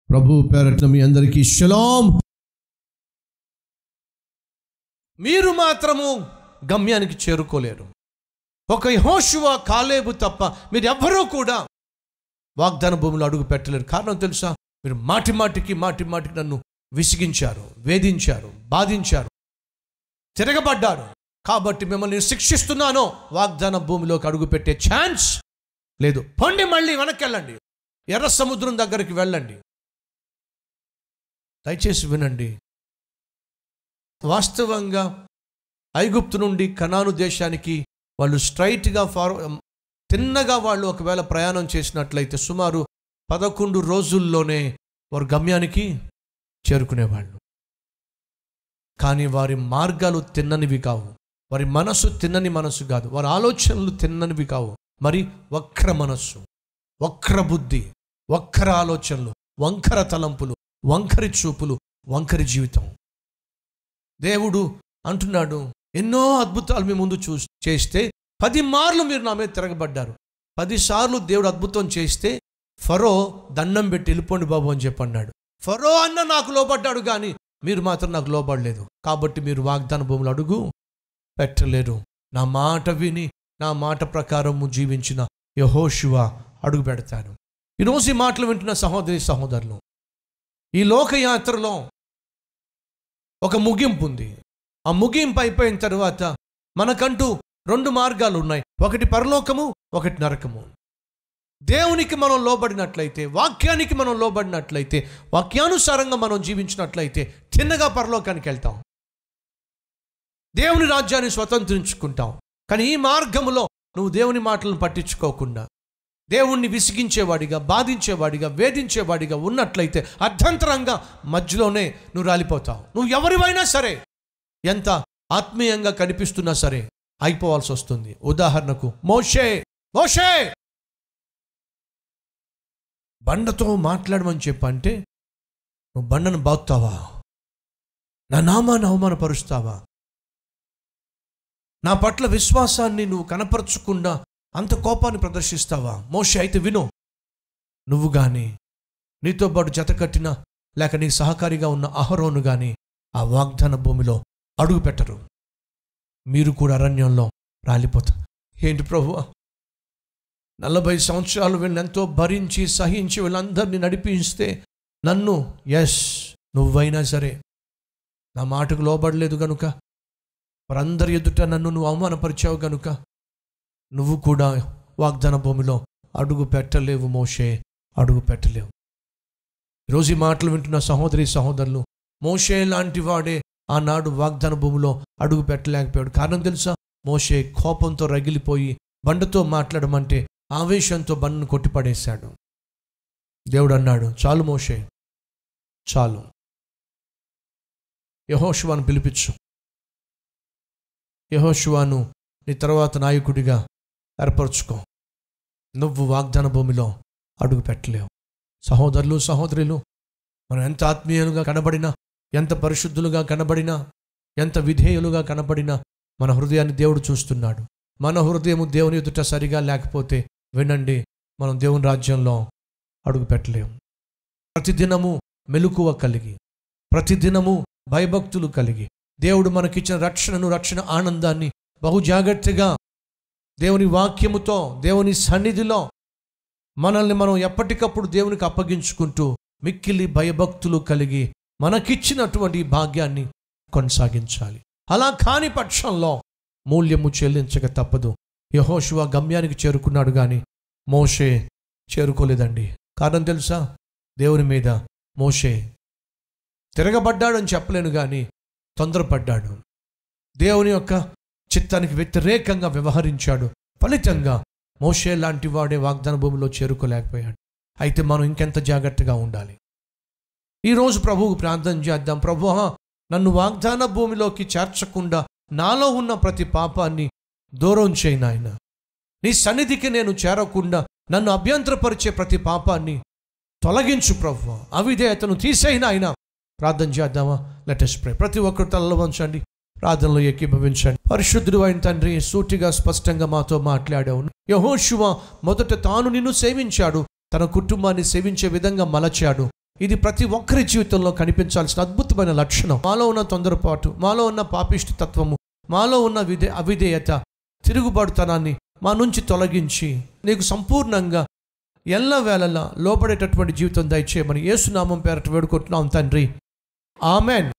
ప్రభు పేరట్ల మీ అందరికీ షలాం మీరు మాత్రము గమ్యానికి చేరుకోలేరు ఒక యెహోషువ కాలేబు తప్ప మీరు ఎవ్వరూ కూడా వాగ్దాన భూమిలో అడుగు పెట్టలేరు కారణం తెలుసా మీరు మాటి మాటికి మాటి మాటికి నన్ను విసిగించారు వేధించారు బాధించారు తిరగబడ్డారు కాబట్టి మిమ్మల్ని శిక్షిస్తున్నాను వాగ్దాన భూమిలోకి అడుగు పెట్టే ఛాన్స్ లేదు పొండి మళ్ళీ వెనక్కి వెళ్ళండి ఎర్ర సముద్రం దగ్గరికి వెళ్ళండి దయచేసి వినండి వాస్తవంగా ఐగుప్తు నుండి కనాను దేశానికి వాళ్ళు స్ట్రైట్గా ఫార్ తిన్నగా వాళ్ళు ఒకవేళ ప్రయాణం చేసినట్లయితే సుమారు పదకొండు రోజుల్లోనే వారు గమ్యానికి చేరుకునేవాళ్ళు కానీ వారి మార్గాలు తిన్ననివి కావు వారి మనసు తిన్నని మనసు కాదు వారి ఆలోచనలు తిన్ననివి కావు మరి వక్ర మనస్సు వక్ర బుద్ధి వక్ర ఆలోచనలు వంకర తలంపులు వంకరి చూపులు వంకరి జీవితం దేవుడు అంటున్నాడు ఎన్నో అద్భుతాలు మీ ముందు చూ చేస్తే పది మార్లు మీరు నా మీద తిరగబడ్డారు పదిసార్లు దేవుడు అద్భుతం చేస్తే ఫరో దండం పెట్టి వెళ్ళిపోండి బాబు అని చెప్పన్నాడు ఫరో అన్న నాకు లోబడ్డాడు కానీ మీరు మాత్రం నాకు లోబడలేదు కాబట్టి మీరు వాగ్దాన భూములు అడుగు పెట్టలేరు నా మాట విని నా మాట ప్రకారము జీవించిన యహోశివ అడుగు పెడతాను ఈరోజు ఈ మాటలు వింటున్న సహోదరి సహోదరులు ఈ లోకయాత్రలో ఒక ముగింపు ఉంది ఆ ముగింపు అయిపోయిన తర్వాత మనకంటూ రెండు మార్గాలు ఉన్నాయి ఒకటి పరలోకము ఒకటి నరకము దేవునికి మనం లోబడినట్లయితే వాక్యానికి మనం లోబడినట్లయితే వాక్యానుసారంగా మనం జీవించినట్లయితే తిన్నగా పరలోకానికి వెళ్తాం దేవుని రాజ్యాన్ని స్వతంత్రించుకుంటాం కానీ ఈ మార్గములో నువ్వు దేవుని మాటలను పట్టించుకోకుండా దేవుణ్ణి విసిగించేవాడిగా బాధించేవాడిగా వేధించేవాడిగా ఉన్నట్లయితే అర్ధంతరంగా మధ్యలోనే నువ్వు రాలిపోతావు నువ్వు ఎవరివైనా సరే ఎంత ఆత్మీయంగా కనిపిస్తున్నా సరే అయిపోవాల్సి వస్తుంది ఉదాహరణకు మోషే మోషే బండతో మాట్లాడమని చెప్పంటే నువ్వు బండను బాగుతావా నా నామాన్ని అవమానపరుస్తావా నా పట్ల విశ్వాసాన్ని నువ్వు కనపరచకుండా అంత కోపాన్ని ప్రదర్శిస్తావా మోషే అయితే విను నువ్వు కానీ నీతో పాటు జతకట్టిన లేక నీ సహకారిగా ఉన్న అహరోను కానీ ఆ వాగ్దాన భూమిలో అడుగు పెట్టరు మీరు కూడా అరణ్యంలో రాలిపోతారు ఏంటి ప్రభు నలభై సంవత్సరాలు వీళ్ళని ఎంతో భరించి సహించి వీళ్ళందరినీ నడిపిస్తే నన్ను ఎస్ నువ్వైనా సరే నా మాటకు లోబడలేదు గనుక వారందరి ఎదుట నన్ను నువ్వు అవమానపరిచావు గనుక నువ్వు కూడా వాగ్దాన భూమిలో అడుగు పెట్టలేవు మోషే అడుగు పెట్టలేవు ఈరోజు ఈ మాటలు వింటున్న సహోదరి సహోదరులు మోషే లాంటి వాడే ఆనాడు వాగ్దాన భూమిలో అడుగు పెట్టలేకపోయాడు కారణం తెలుసా మోషే కోపంతో రగిలిపోయి బండతో మాట్లాడమంటే ఆవేశంతో బండను కొట్టిపడేశాడు దేవుడు అన్నాడు చాలు మోషే చాలు యహోశువాను పిలిపించు యహోశువాను నీ తర్వాత నాయకుడిగా ఏర్పరచుకో నువ్వు వాగ్దాన భూమిలో అడుగు పెట్టలేవు సహోదరులు సహోదరులు మనం ఎంత ఆత్మీయులుగా కనబడినా ఎంత పరిశుద్ధులుగా కనబడినా ఎంత విధేయులుగా కనబడినా మన హృదయాన్ని దేవుడు చూస్తున్నాడు మన హృదయము దేవుని ఎదుట సరిగా లేకపోతే వినండి మనం దేవుని రాజ్యంలో అడుగు పెట్టలేము ప్రతిదినము మెలకువ కలిగి ప్రతిదినము భయభక్తులు కలిగి దేవుడు మనకిచ్చిన రక్షణను రక్షణ ఆనందాన్ని బహు జాగ్రత్తగా దేవుని వాక్యముతో దేవుని సన్నిధిలో మనల్ని మనం ఎప్పటికప్పుడు దేవునికి అప్పగించుకుంటూ మిక్కిలి భయభక్తులు కలిగి మనకిచ్చినటువంటి భాగ్యాన్ని కొనసాగించాలి అలా కాని పక్షంలో మూల్యము చెల్లించక తప్పదు యహోశివ గమ్యానికి చేరుకున్నాడు కానీ మోషే చేరుకోలేదండి కారణం తెలుసా దేవుని మీద మోషే తిరగబడ్డాడని చెప్పలేను కానీ తొందరపడ్డాడు దేవుని యొక్క చిత్తానికి వ్యతిరేకంగా వ్యవహరించాడు ఫలితంగా మోషే లాంటి వాడే వాగ్దాన భూమిలో చేరుకోలేకపోయాడు అయితే మనం ఇంకెంత జాగ్రత్తగా ఉండాలి ఈరోజు ప్రభువుకు ప్రార్థన చేద్దాం ప్రభు నన్ను వాగ్దాన భూమిలోకి చేర్చకుండా నాలో ఉన్న ప్రతి పాపాన్ని దూరం చేయి నాయన నీ సన్నిధికి నేను చేరకుండా నన్ను అభ్యంతరపరిచే ప్రతి పాపాన్ని తొలగించు ప్రభు అవిధేయతను తీసేయి నాయన ప్రార్థన చేద్దామా లెటెస్ట్ ప్రే ప్రతి ఒక్కరు తలలో వంచండి ప్రార్థనలో ఏకీభవించండి పరిశుద్ధుడు అయిన తండ్రి సూటిగా స్పష్టంగా మాతో మాట్లాడావు యహోశువ మొదట తాను నిన్ను సేవించాడు తన కుటుంబాన్ని సేవించే విధంగా మలచాడు ఇది ప్రతి ఒక్కరి జీవితంలో కనిపించాల్సిన అద్భుతమైన లక్షణం మాలో ఉన్న తొందరపాటు మాలో ఉన్న పాపిష్టి తత్వము మాలో ఉన్న విధే అవిధేయత తిరుగుబాటుతనాన్ని మా నుంచి తొలగించి నీకు సంపూర్ణంగా ఎల్లవేళలా లోబడేటటువంటి జీవితం దయచేయమని యేసునామం పేరట వేడుకుంటున్నాం తండ్రి ఆమెన్